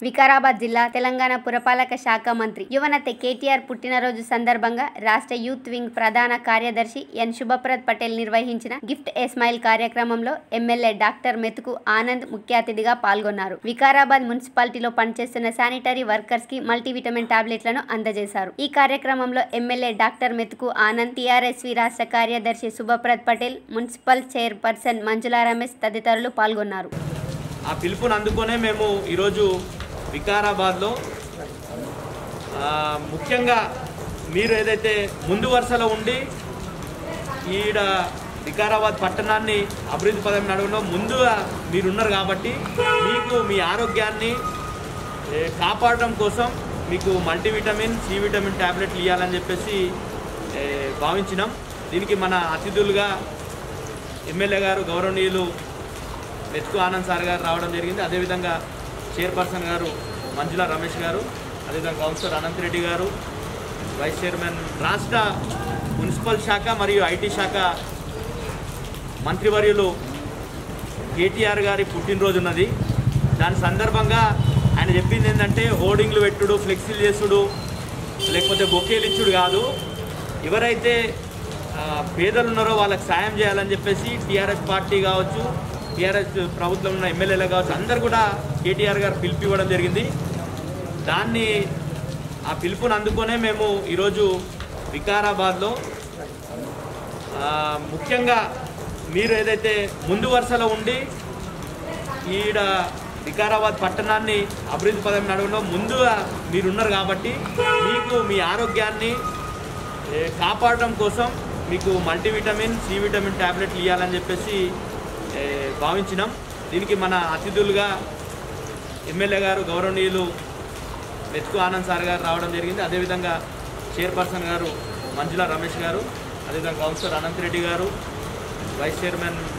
వికారాబాద్ జిల్లా తెలంగాణ పురపాలక శాఖ మంత్రి యువనత కేటీఆర్ పుట్టినరోజు సందర్భంగా రాష్ట్ర యూత్ వింగ్ ప్రధాన కార్యదర్శి ఎన్ శుభప్రద్ పటేల్ నిర్వహించిన గిఫ్ట్ ఏ స్మైల్ కార్యక్రమంలో ఎమ్మెల్యే డాక్టర్ మెతుకు ఆనంద్ ముఖ్య అతిథిగా పాల్గొన్నారు వికారాబాద్ మున్సిపాలిటీలో పనిచేస్తున్న శానిటరీ వర్కర్స్ కి మల్టీవిటమిన్ టాబ్లెట్లను అందజేశారు ఈ కార్యక్రమంలో MLA doctor Methuku Anand TRSV రాష్ట్ర కార్యదర్శి శుభప్రద్ పటేల్ మున్సిపల్ చైర్పర్సన్ మంజులా రమేష్ తదితరులు పాల్గొన్నారు ఆ పిలుపుని అందుకొనే మేము ఈరోజు వికారాబాద్లో ఆ, ముఖ్యంగా మీరు ఏదైతే ముందు వరుసలో ఉండి ఈడ వికారాబాద్ పట్టణాన్ని అభివృద్ధి పదం నడవలో ముందుగా మీరున్నారు కాబట్టి మీకు మీ ఆరోగ్యాన్ని ఏ, కాపాడడం కోసం మీకు మల్టీవిటమిన్ సి విటమిన్ ట్యాబ్లెట్లు ఇవ్వాలని చెప్పేసి ఏ, భావించినాం దీనికి మన అతిథులుగా ఎమ్మెల్యే గారు గౌరవనీయులు మెతుకు ఆనంద్ సార్ గారు రావడం జరిగింది అదేవిధంగా చైర్పర్సన్ గారు మంజుల రమేష్ గారు అదేవిధంగా కౌన్సిలర్ అనంత్ రెడ్డి గారు వైస్ చైర్మన్ రాష్ట్ర మున్సిపల్ శాఖ మరియు ఐటీ శాఖ మంత్రివర్యులు కేటీఆర్ గారి పుట్టినరోజు ఉన్నది దాని సందర్భంగా ఆయన చెప్పింది ఏంటంటే హోర్డింగ్లు పెట్టుడు ఫ్లెక్సీలు చేసుడు లేకపోతే బొకేలు ఇచ్చుడు కాదు ఎవరైతే ఆ, పేదలు ఉన్నారో వాళ్ళకి సాయం చేయాలని చెప్పేసి టీఆర్ఎస్ పార్టీ కావచ్చు టీఆర్ఎస్ ప్రభుత్వం ఉన్న ఎమ్మెల్యేలు కావచ్చు అందరు కూడా కేటీఆర్ గారు పిలుపు ఇవ్వడం జరిగింది దాన్ని ఆ పిలుపుని అందుకొనే మేము ఈరోజు వికారాబాద్లో ఆ, ముఖ్యంగా మీరు ఏదైతే ముందు వరుసలో ఉండి ఈడ వికారాబాద్ పట్టణాన్ని అభివృద్ధి పదం నడవలో ముందుగా మీరున్నారు కాబట్టి మీకు మీ ఆరోగ్యాన్ని ఏ, కాపాడడం కోసం మీకు మల్టీవిటమిన్ సి విటమిన్ ట్యాబ్లెట్లు ఇవ్వాలని చెప్పేసి ఏ, భావించినాం దీనికి మన అతిథులుగా ఎమ్మెల్యే గారు గౌరవనీయులు మెతుకు ఆనంద్ సార్ గారు రావడం జరిగింది అదేవిధంగా చైర్పర్సన్ గారు మంజుల రమేష్ గారు అదేవిధంగా కౌన్సిలర్ అనంత్ రెడ్డి గారు వైస్ చైర్మన్